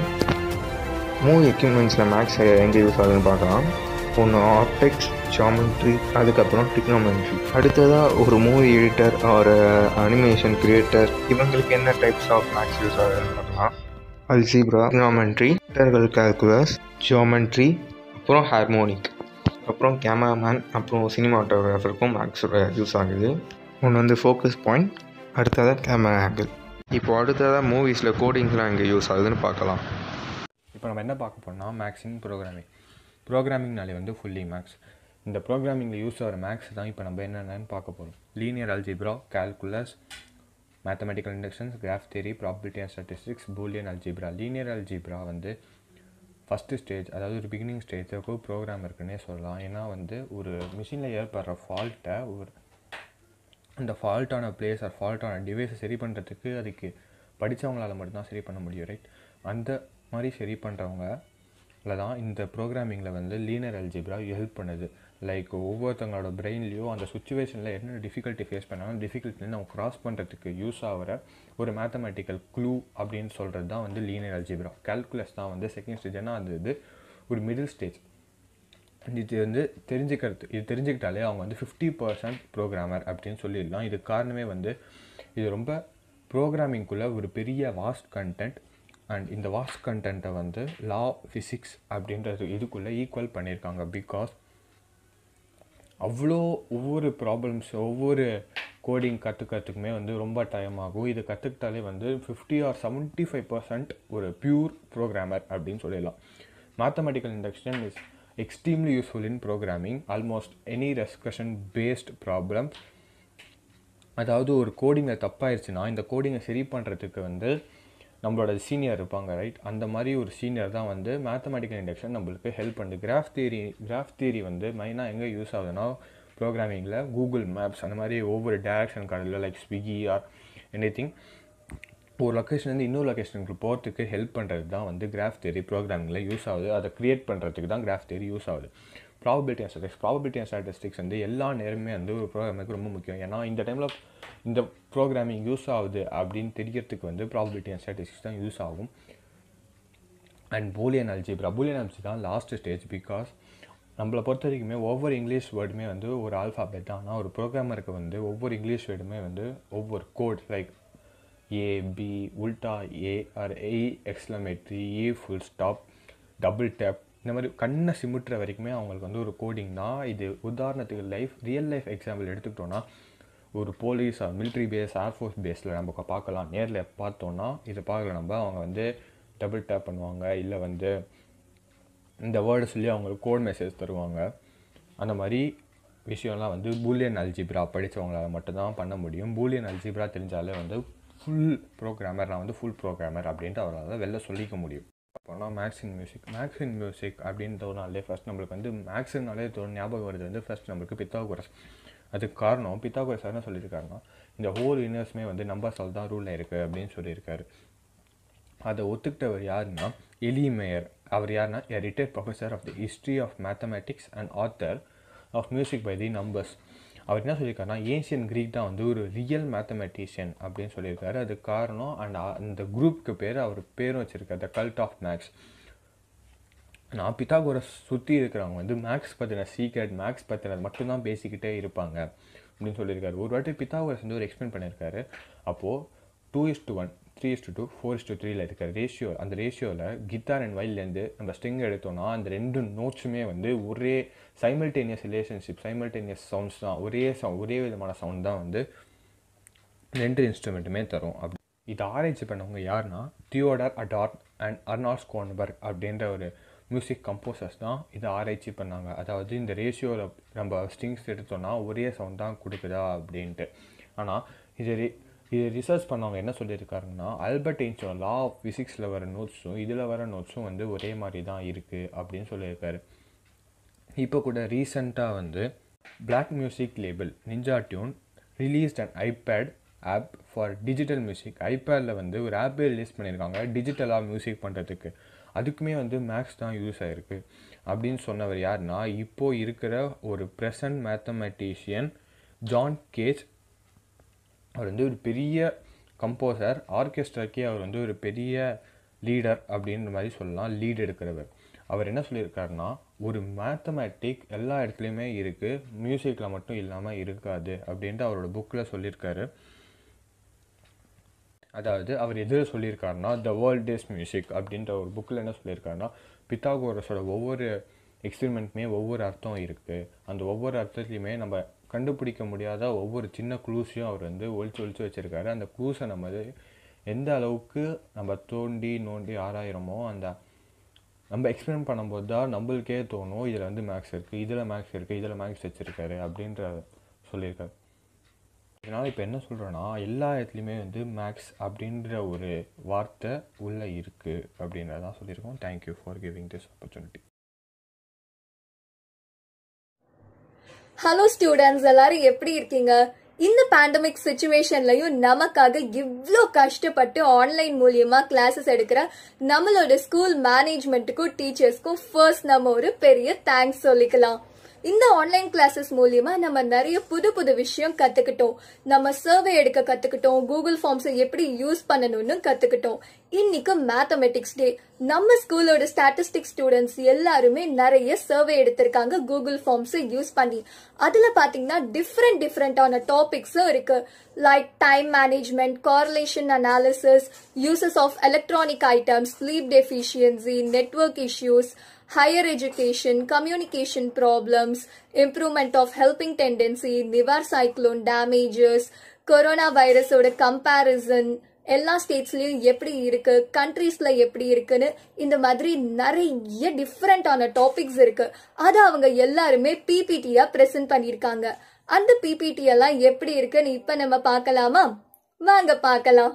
மூவி எக்யூப்மெண்ட்ஸில் மேக்ஸ் எங்கே யூஸ் ஆகுதுன்னு பார்க்கலாம் ஒன்று ஆப்டெக்ஸ் ஜாமெண்ட்ரி அதுக்கப்புறம் டிக்னோமெண்ட்ரி அடுத்ததாக ஒரு மூவி எடிட்டர் ஒரு அனிமேஷன் கிரியேட்டர் இவங்களுக்கு என்ன டைப்ஸ் ஆஃப் மேக்ஸ் யூஸ் ஆகுதுன்னு பார்க்கலாம் அல்ஜிப்ரா டிக்னோமெண்ட்ரி டர்கள் கால்குலஸ் ஜியோமெண்ட்ரி அப்புறம் ஹார்மோனிக் அப்புறம் கேமராமேன் அப்புறம் சினிமாட்டோகிராஃபருக்கும் மேக்ஸ் யூஸ் ஆகுது ஒன்று வந்து ஃபோக்கஸ் பாயிண்ட் அடுத்ததாக கேமரா ஆங்கிள் இப்போ அடுத்ததாக மூவிஸில் கோடிங்ஸ்லாம் எங்கே யூஸ் ஆகுதுன்னு பார்க்கலாம் இப்போ நம்ம என்ன பார்க்க போனால் மேக்ஸிங் ப்ரோக்ராமிங் ப்ரோக்ராமிங்னாலே வந்து ஃபுல்லி மேக்ஸ் இந்த ப்ரோக்ராமிங்கில் யூஸ் ஆகிற மேக்ஸ் தான் இப்போ நம்ம என்னென்னு பார்க்க போகிறோம் linear algebra calculus mathematical inductions graph theory probability and statistics Boolean algebra linear algebra வந்து ஃபஸ்ட்டு ஸ்டேஜ் அதாவது ஒரு பிகினிங் ஸ்டேஜுக்கு ப்ரோக்ராம் இருக்குன்னே சொல்லலாம் ஏன்னா வந்து ஒரு மிஷினில் ஏற்படுற ஃபால்ட்டை ஒரு அந்த ஃபால்ட்டான பிளேஸ் ஆர் ஃபால்ட்டான டிவைஸை சரி பண்ணுறதுக்கு அதுக்கு படித்தவங்களால மட்டும்தான் சரி பண்ண முடியும் ரைட் அந்த மாதிரி சரி பண்ணுறவங்கள தான் இந்த ப்ரோக்ராமிங்கில் வந்து லீனர் அல்ஜிப்ரா ஹெல்ப் பண்ணுது லைக் ஒவ்வொருத்தங்களோட பிரெயின்லேயும் அந்த சுச்சுவேஷனில் என்ன டிஃபிகல்ட்டி ஃபேஸ் பண்ணாலும் டிஃபிகல்ட்டிலேருந்து அவங்க கிராஸ் பண்ணுறதுக்கு யூஸ் ஆகிற ஒரு மேத்தமெட்டிக்கல் க்ளூ அப்படின்னு சொல்கிறது தான் வந்து லீனியர் அல்ஜிப்ரா கால்குலஸ் தான் வந்து செகண்ட் ஸ்டேஜ் ஏன்னா அது இது ஒரு மிடில் ஸ்டேஜ் இது வந்து தெரிஞ்சுக்கிறது இது தெரிஞ்சுக்கிட்டாலே அவங்க வந்து ஃபிஃப்டி பர்சன்ட் ப்ரோக்ராமர் அப்படின்னு சொல்லிடலாம் இதுக்கு காரணமே வந்து இது ரொம்ப ப்ரோக்ராமிங்குள்ளே ஒரு பெரிய வாஸ்ட் கண்டென்ட் அண்ட் இந்த வாஸ்ட் கண்டென்ட்டை வந்து லா ஃபிசிக்ஸ் அப்படின்றது இதுக்குள்ளே ஈக்குவல் பண்ணியிருக்காங்க பிகாஸ் அவ்வளோ ஒவ்வொரு ப்ராப்ளம்ஸ் ஒவ்வொரு கோடிங் கற்றுக்கிறதுக்குமே வந்து ரொம்ப டைம் ஆகும் இது கற்றுக்கிட்டாலே வந்து fifty or seventy five percent ஒரு பியூர் ப்ரோக்ராமர் அப்படின்னு சொல்லிடலாம் mathematical induction is extremely useful in programming almost any recursion based problem அதாவது ஒரு கோடிங்கில் தப்பாயிருச்சுன்னா இந்த கோடிங்கை சரி பண்ணுறதுக்கு வந்து நம்மளோட சீனியர் இருப்பாங்க ரைட் அந்த மாதிரி ஒரு சீனியர் தான் வந்து மேத்தமெட்டிக்கல் இண்டக்ஷன் நம்மளுக்கு ஹெல்ப் பண்ணுது கிராஃப் தியரி கிராஃப் தியரி வந்து மெயினாக எங்கே யூஸ் ஆகுதுன்னா ப்ரோக்ராமிங்கில் கூகுள் மேப்ஸ் அந்த மாதிரி ஒவ்வொரு டேரக்ஷன் கார்டில் like Swiggy or any thing ஒரு லொக்கேஷன்லேருந்து இன்னொரு லொக்கேஷனுக்கு போகிறதுக்கு ஹெல்ப் பண்ணுறது தான் வந்து கிராஃப் தியரி ப்ரோக்ராமிங்கில் யூஸ் ஆகுது அதை க்ரியேட் பண்ணுறதுக்கு தான் கிராஃப் தியரி யூஸ் ஆகுது probability and statistics probability and statistics வந்து எல்லா நேரமே வந்து ஒரு ப்ரோக்ராமுக்கு ரொம்ப முக்கியம் ஏன்னா இந்த டைமில் இந்த ப்ரோக்ராமிங் யூஸ் ஆகுது அப்படின்னு தெரியறதுக்கு வந்து ப்ராபபிலிட்டி அண்ட் ஸ்டாட்டிஸ்டிக்ஸ் தான் யூஸ் ஆகும் and Boolean algebra Boolean algebra தான் லாஸ்ட் ஸ்டேஜ் பிகாஸ் நம்மளை பொறுத்த வரைக்குமே ஒவ்வொரு இங்கிலீஷ் வேர்டுமே வந்து ஒரு ஆல்ஃபாபெட் தான் ஆனால் ஒரு ப்ரோக்ராமருக்கு வந்து ஒவ்வொரு இங்கிலீஷ் வேர்டுமே வந்து ஒவ்வொரு கோட் லைக் ஏ பி உல்டா A R A exclamatory A full stop double tap இந்த மாதிரி கண்ணை சிமிட்டுற வரைக்குமே அவங்களுக்கு வந்து ஒரு கோடிங் தான் இது உதாரணத்துக்கு லைஃப் ரியல் லைஃப் எக்ஸாம்பிள் எடுத்துக்கிட்டோன்னா ஒரு போலீஸ் மிலிட்ரி பேஸ் ஏர்ஃபோர்ஸ் பேஸில் நம்ம பார்க்கலாம் நேரில் பார்த்தோன்னா இதை பார்க்கல நம்ம அவங்க வந்து டபுள் டேப் பண்ணுவாங்க இல்லை வந்து இந்த வேர்டை சொல்லி அவங்களுக்கு கோட் மெசேஜ் தருவாங்க அந்த மாதிரி விஷயம்லாம் வந்து பூலியன் அல்ஜிப்ரா படித்தவங்களால மட்டும்தான் பண்ண முடியும் பூலியன் அல்ஜிப்ரா தெரிஞ்சாலே வந்து ஃபுல் ப்ரோக்ராமர் நான் வந்து ஃபுல் ப்ரோக்ராமர் அப்படின்ட்டு அவரால் வெளில சொல்லிக்க முடியும் அப்போனா maths in music maths in music அப்படின்னு தோணாலே ஃபஸ்ட் நம்மளுக்கு வந்து மேக்ஸுனாலே தோணும் ஞாபகம் வருது வந்து ஃபஸ்ட் நம்மளுக்கு பித்தாகுரஸ் அதுக்கு காரணம் பித்தாகுரஸ் என்ன சொல்லியிருக்காருன்னா இந்த ஹோல் யூனிவர்ஸுமே வந்து நம்பர்ஸால் தான் ரூலில் இருக்குது அப்படின்னு சொல்லியிருக்காரு அதை ஒத்துக்கிட்டவர் யாருன்னா எலி மேயர் அவர் யாருன்னா a retired professor of the history of mathematics and author of music by the numbers அவர் என்ன சொல்லியிருக்காருன்னா ஏன்ஷியன் க்ரீக் தான் வந்து ஒரு ரியல் மேத்தமெட்டிஷியன் அப்படின்னு சொல்லியிருக்காரு அதுக்கு காரணம் அண்ட் அந்த குரூப்புக்கு பேர் அவர் பேரும் வச்சுருக்காரு த கல்ட் ஆஃப் மேக்ஸ் நான் பித்தாகோரஸ் சுற்றி இருக்கிறவங்க வந்து மேக்ஸ் பற்றின சீக்ரெட் மேக்ஸ் பற்றினது மட்டும்தான் பேசிக்கிட்டே இருப்பாங்க அப்படின்னு சொல்லியிருக்காரு ஒரு வாட்டி பித்தாகோரஸ் வந்து ஒரு எக்ஸ்பிளைன் பண்ணியிருக்காரு அப்போது two is to one three is to two four is to த்ரீல இருக்கிற ரேஷியோ அந்த ரேஷியோவில் கிட்டார் அண்ட் வைல்லேருந்து நம்ம ஸ்ட்ரிங் எடுத்தோம்னா அந்த ரெண்டு நோட்ஸுமே வந்து ஒரே சைமல்டேனியஸ் ரிலேஷன்ஷிப் சைமல்டேனியஸ் சவுண்ட்ஸ் தான் ஒரே சவுண்ட் ஒரே விதமான சவுண்ட் தான் வந்து ரெண்டு இன்ஸ்ட்ருமெண்ட்டுமே தரும் அப்படி இதை ஆராய்ச்சி பண்ணவங்க யாருன்னா Theodor Adorno and Arnold Schoenberg அப்படின்ற ஒரு மியூசிக் கம்போசர்ஸ் தான் இதை ஆராய்ச்சி பண்ணாங்க அதாவது இந்த ரேஷியோவில் நம்ம ஸ்ட்ரிங்ஸ் எடுத்தோம்னா ஒரே சவுண்ட் தான் கொடுக்குதா அப்படின்ட்டு ஆனால் இது இது ரிசர்ச் பண்ணவங்க என்ன சொல்லியிருக்காருன்னா ஆல்பர்ட் ஐன்ஸ்டோட லா ஆஃப் ஃபிசிக்ஸில் வர நோட்ஸும் இதில் வர நோட்ஸும் வந்து ஒரே மாதிரி தான் இருக்குது அப்படின்னு சொல்லியிருக்காரு இப்போ கூட ரீசண்டாக வந்து black music label Ninja Tune released and iPad app for digital music ஐபேடில் வந்து ஒரு ஆப்பே ரிலீஸ் பண்ணியிருக்காங்க டிஜிட்டலாக மியூசிக் பண்ணுறதுக்கு அதுக்குமே வந்து மேக்ஸ் தான் யூஸ் ஆகிருக்கு அப்படின்னு சொன்னவர் யாருன்னா இப்போது இருக்கிற ஒரு ப்ரெசன்ட் மேத்தமெட்டிஷியன் ஜான் கேஜ் அவர் வந்து ஒரு பெரிய கம்போசர் ஆர்கெஸ்ட்ராக்கே அவர் வந்து ஒரு பெரிய லீடர் அப்படின்ற மாதிரி சொல்லலாம் லீட் எடுக்கிறவர் அவர் என்ன சொல்லியிருக்காருன்னா ஒரு மேத்தமேட்டிக் எல்லா இடத்துலையுமே இருக்குது மியூசிக்கில் மட்டும் இல்லாமல் இருக்காது அப்படின்ட்டு அவரோட புக்கில் சொல்லியிருக்காரு அதாவது அவர் எது சொல்லியிருக்காருன்னா த வேர்ல்ட் இஸ் மியூசிக் அப்படின்ற ஒரு புக்கில் என்ன சொல்லியிருக்காருன்னா பித்தாகோரஸோட ஒவ்வொரு எக்ஸ்பெரிமெண்ட்டுமே ஒவ்வொரு அர்த்தம் இருக்குது அந்த ஒவ்வொரு அர்த்தத்துலையுமே நம்ம கண்டுபிடிக்க முடியாத ஒவ்வொரு சின்ன க்ளூஸையும் அவர் வந்து ஒழிச்சு ஒழிச்சு வச்சுருக்காரு அந்த க்ளூஸை நம்ம எந்த அளவுக்கு நம்ம தோண்டி நோண்டி ஆராயிரமோ அந்த நம்ம எக்ஸ்பிளைன் பண்ணும்போது தான் நம்மளுக்கே தோணும் இதில் வந்து மேக்ஸ் இருக்குது இதில் மேக்ஸ் இருக்குது இதில் மேக்ஸ் வச்சுருக்காரு அப்படின்ற சொல்லியிருக்காரு இதனால் இப்போ என்ன சொல்கிறேன்னா எல்லா இடத்துலையுமே வந்து மேக்ஸ் அப்படின்ற ஒரு வார்த்தை உள்ளே இருக்குது அப்படின்றதான் சொல்லியிருக்கோம் thank you for giving this opportunity hello students எல்லாரும் எப்படி இருக்கீங்க இந்த பேண்டமிக் சுச்சுவேஷன்லயும் நமக்காக இவ்ளோ கஷ்டப்பட்டு ஆன்லைன் மூலியமா கிளாஸஸ் எடுக்கிற நம்மளோட ஸ்கூல் மேனேஜ்மெண்ட்டுக்கும் டீச்சர்ஸ்க்கும் ஃபர்ஸ்ட் நம்ம ஒரு பெரிய தேங்க்ஸ் சொல்லிக்கலாம் இந்த ஆன்லைன் கிளாஸஸ் மூலியமா நம்ம நிறைய புது புது விஷயம் கத்துக்கிட்டோம் நம்ம சர்வே எடுக்க கத்துக்கிட்டோம் கூகுள் ஃபார்ம்ஸை எப்படி யூஸ் பண்ணணும்னு கத்துக்கிட்டோம் இன்னைக்கு மேத்தமெட்டிக்ஸ் டே நம்ம ஸ்கூலோட ஸ்டாட்டிஸ்டிக்ஸ் ஸ்டூடெண்ட்ஸ் எல்லாருமே நிறைய சர்வே எடுத்திருக்காங்க கூகுள் ஃபார்ம்ஸை யூஸ் பண்ணி அதுல பாத்தீங்கன்னா டிஃப்ரெண்ட் டிஃப்ரெண்டான டாபிக்ஸும் இருக்கு like time management correlation analysis uses of electronic items sleep deficiency network issues higher education, communication problems, improvement of helping tendency, Nivar cyclone damages, corona வைரஸோட கம்பேரிசன் எல்லா ஸ்டேட்ஸ்லயும் எப்படி இருக்கு கண்ட்ரீஸ்ல எப்படி இருக்குன்னு இந்த மாதிரி நிறைய டிஃப்ரெண்டான டாபிக்ஸ் இருக்கு அதை அவங்க எல்லாருமே பிபிடியா பிரசன்ட் பண்ணியிருக்காங்க அந்த பிபிடி எல்லாம் எப்படி இருக்குன்னு இப்ப நம்ம பார்க்கலாமா வாங்க பார்க்கலாம்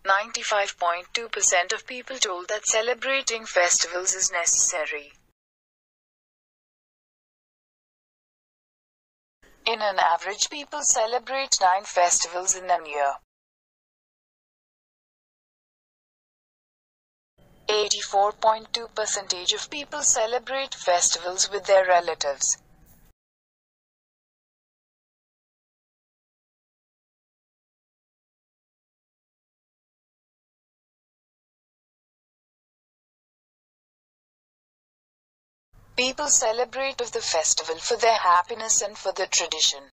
95.2% of people told that celebrating festivals is necessary. In an average, people celebrate 9 festivals in a year. 84.2% of people celebrate festivals with their relatives. People celebrate of the festival for their happiness and for the tradition.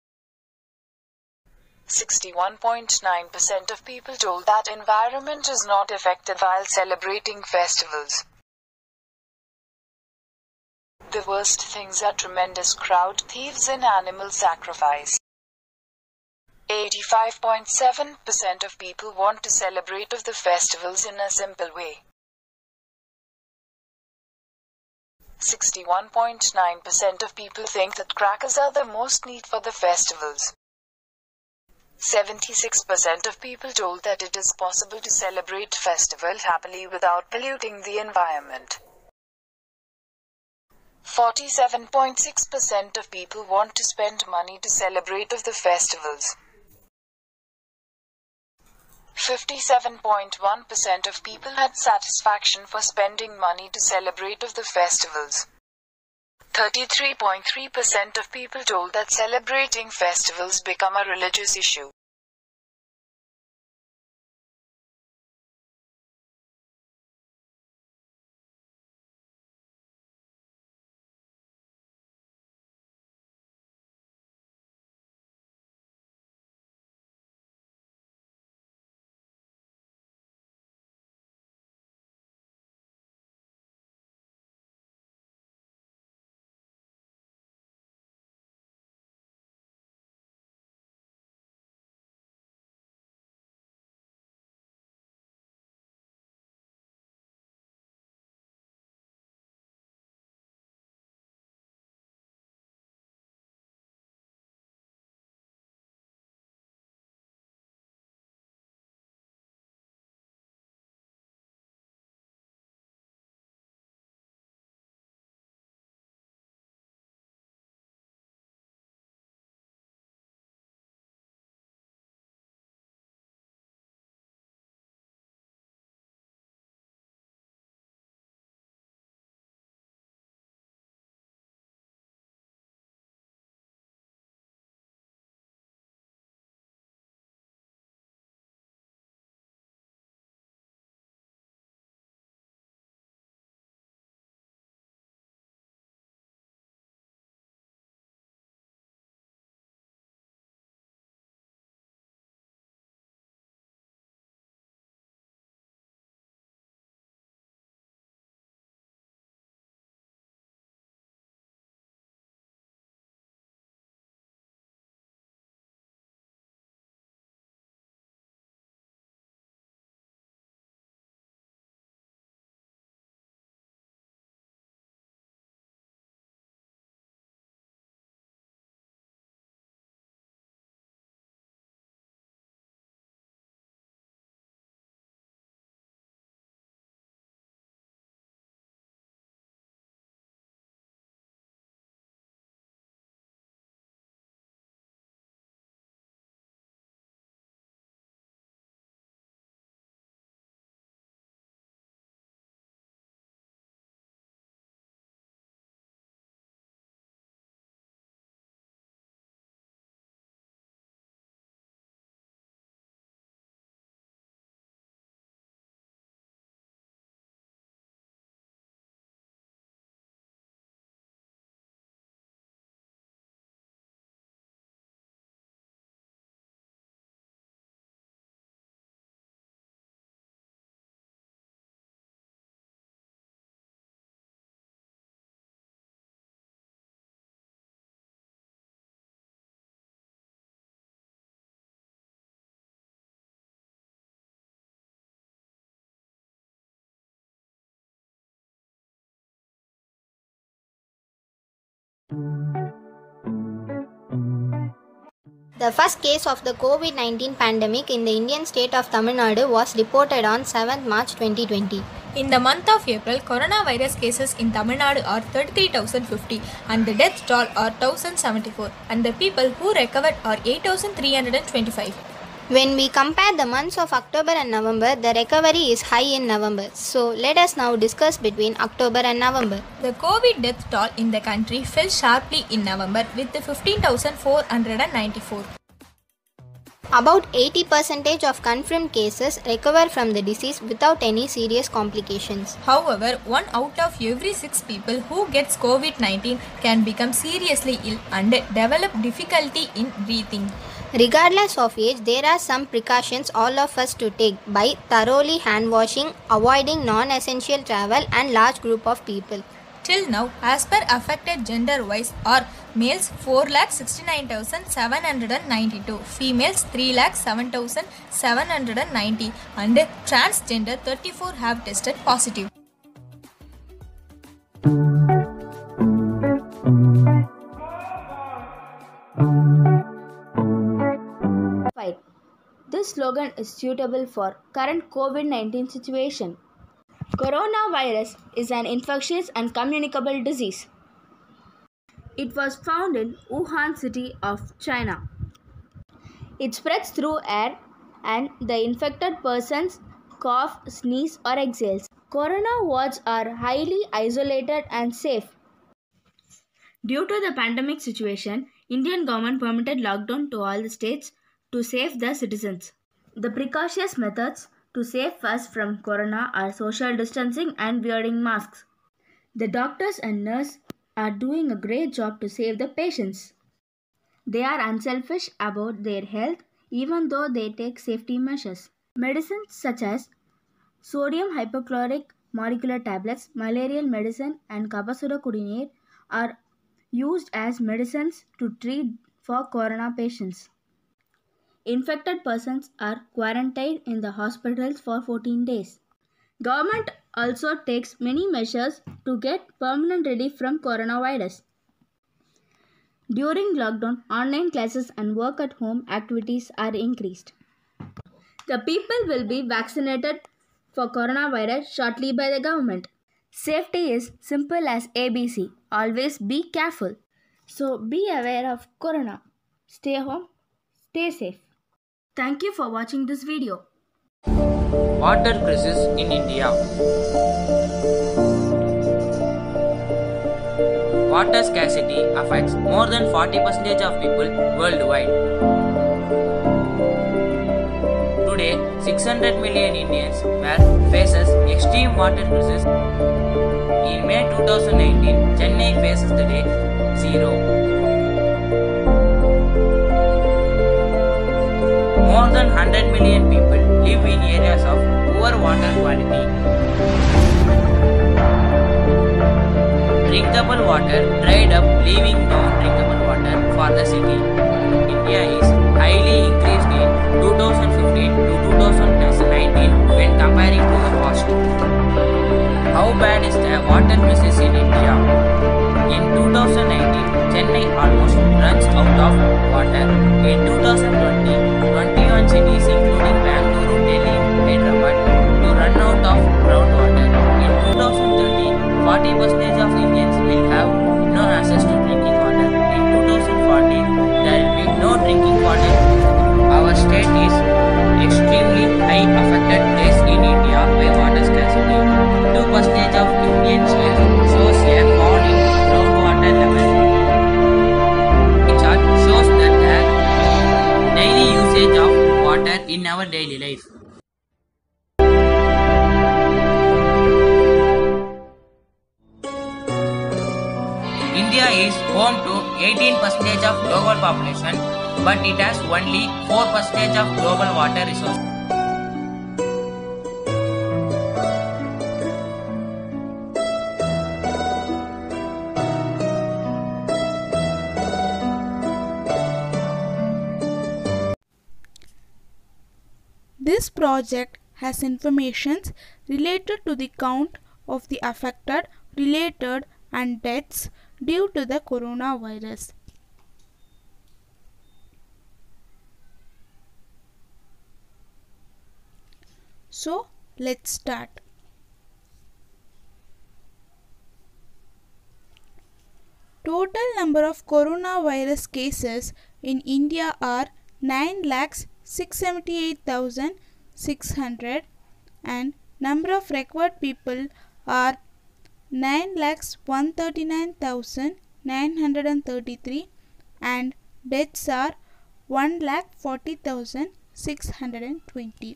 61.9% of people told that environment is not affected while celebrating festivals. The worst things are tremendous crowd thieves and animal sacrifice. 85.7% of people want to celebrate of the festivals in a simple way. 61.9% of people think that crackers are the most need for the festivals. 76% of people told that it is possible to celebrate festival happily without polluting the environment. 47.6% of people want to spend money to celebrate of the festivals. 57.1% of people had satisfaction for spending money to celebrate of the festivals. 33.3% of people told that celebrating festivals become a religious issue. The first case of the COVID 19 pandemic in the Indian state of Tamil Nadu was reported on 7th March 2020. In the month of April, coronavirus cases in Tamil Nadu are 33,050 and the death toll are 1,074 and the people who recovered are 8,325. When we compare the months of October and November, the recovery is high in November. So let us now discuss between October and November. The COVID death toll in the country fell sharply in November with 15,494. About 80% of confirmed cases recover from the disease without any serious complications. However, one out of every six people who gets COVID 19 can become seriously ill and develop difficulty in breathing. Regardless of age, there are some precautions all of us to take by thoroughly hand washing, avoiding non essential travel, and large group of people. Till now, as per affected gender wise, are males 4,69,792, females 3,07,790, and transgender 34 have tested positive. This slogan is suitable for current COVID-19 situation. Coronavirus is an infectious and communicable disease. It was found in Wuhan city of China. It spreads through air and the infected persons cough, sneeze or exhales. Corona wards are highly isolated and safe. Due to the pandemic situation, Indian government permitted lockdown to all the states to save the citizens. The precautionary methods to save us from corona are social distancing and wearing masks. The doctors and nurses are doing a great job to save the patients. They are unselfish about their health even though they take safety measures. Medicines such as sodium hypochlorite molecular tablets, malarial medicine and Kapasura Kudinir are used as medicines to treat for corona patients. Infected persons are quarantined in the hospitals for 14 days. Government also takes many measures to get permanent relief from coronavirus. During lockdown, online classes and work at home activities are increased. The people will be vaccinated for coronavirus shortly by the government. Safety is simple as ABC. Always be careful. So be aware of corona. Stay home, stay safe. Thank you for watching this video. Water crisis in India. Water scarcity affects more than 40% of people worldwide. Today, 600 million Indians were faces extreme water crisis. In May 2019, Chennai faces the day zero. More than 100 million people live in areas of poor water quality. Drinkable water dried up, leaving no drinkable water for the city. India is highly increased in 2015 to 2019 when comparing to the past. How bad is the water crisis in India? In 2019, Chennai almost runs out of water. In 2020, 21 cities including Bangalore, Delhi, Hyderabad to run out of groundwater. In 2030, 40% of Indians will have no access to drinking water. In 2040, there will be no drinking water. Our state is extremely high affected place in India by water scarcity. 2% of Indians live shows a fall in groundwater level. The chart shows that the daily usage of water in our daily life. India is home to 18% of global population, but it has only 4% of global water resources. This project has informations related to the count of the affected, related and deaths due to the coronavirus. So let's start. Total number of coronavirus cases in India are 9 lakhs 678,600 and number of recovered people are 9 lakhs 139,933 and deaths are 1 lakh 40,620.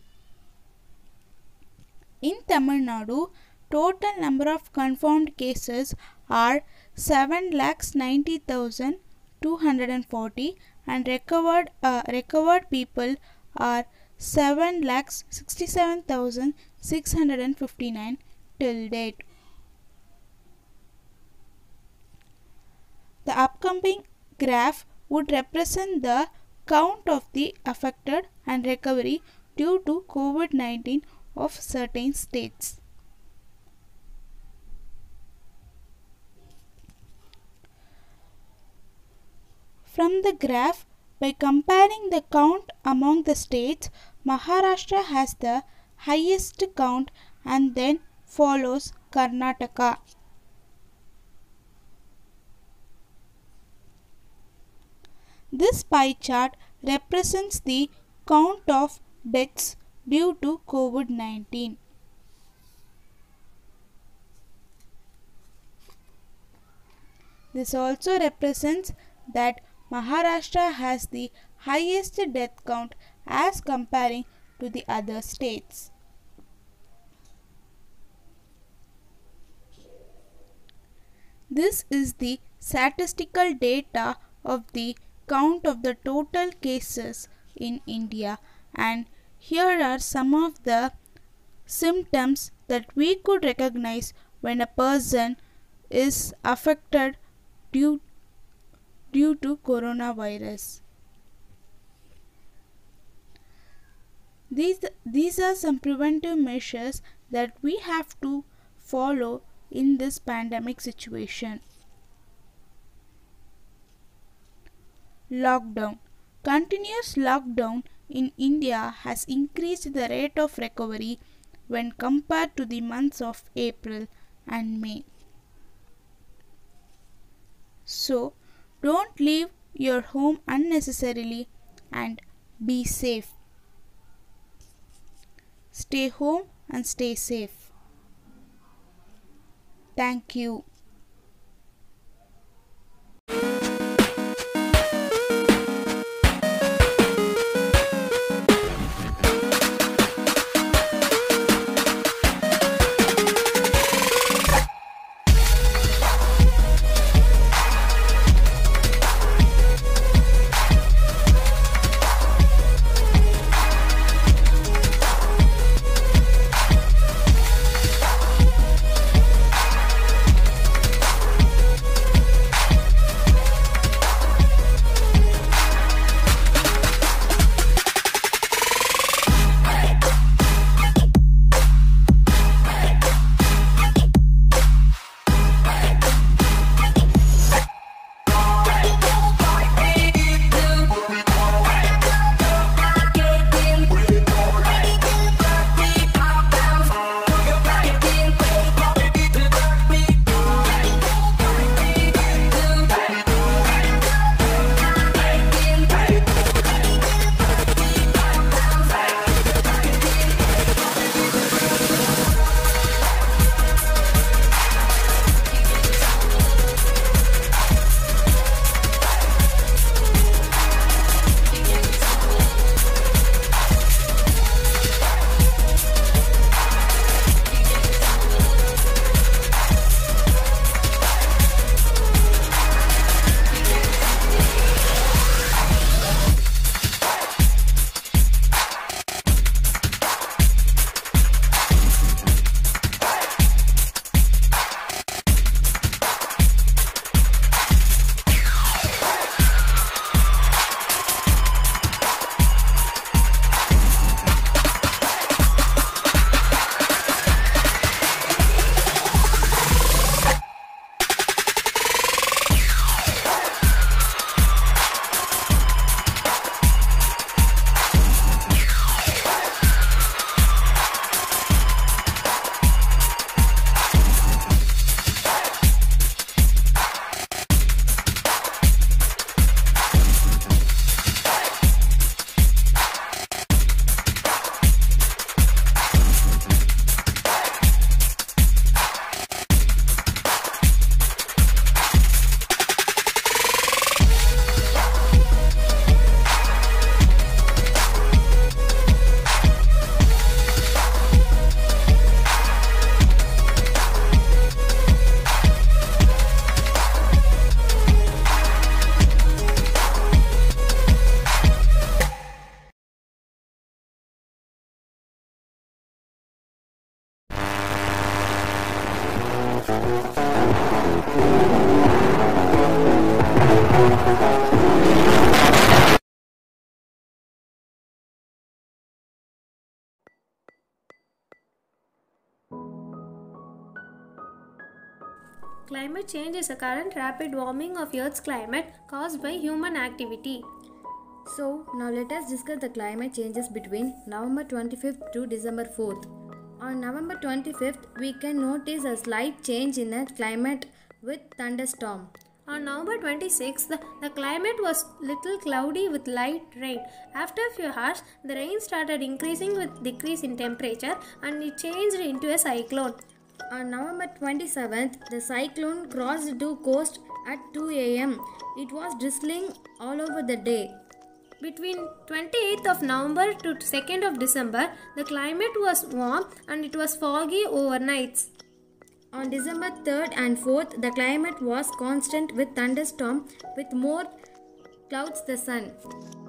In Tamil Nadu, total number of confirmed cases are 7 lakhs 90,240 and recovered uh, recovered people are 7 lakhs 67,659 till date. The upcoming graph would represent the count of the affected and recovery due to COVID-19 of certain states. From the graph, by comparing the count among the states, Maharashtra has the highest count and then follows Karnataka. This pie chart represents the count of deaths due to COVID 19. This also represents that Maharashtra has the highest death count as comparing to the other states. This is the statistical data of the count of the total cases in India and here are some of the symptoms that we could recognize when a person is affected due, due to coronavirus. These, these are some preventive measures that we have to follow in this pandemic situation. Lockdown. Continuous lockdown in India has increased the rate of recovery when compared to the months of April and May. So, don't leave your home unnecessarily and be safe. Stay home and stay safe. Thank you. Climate change is a current rapid warming of Earth's climate caused by human activity. So, now let us discuss the climate changes between November 25th to December 4th. On November 25th, we can notice a slight change in the climate with thunderstorm. On November 26th, the, the climate was little cloudy with light rain. After a few hours, the rain started increasing with decrease in temperature and it changed into a cyclone. On November 27th, the cyclone crossed to coast at 2 am. It was drizzling all over the day. Between 28th of November to 2nd of December, the climate was warm and it was foggy overnights. On December 3rd and 4th, the climate was constant with thunderstorm with more clouds the sun.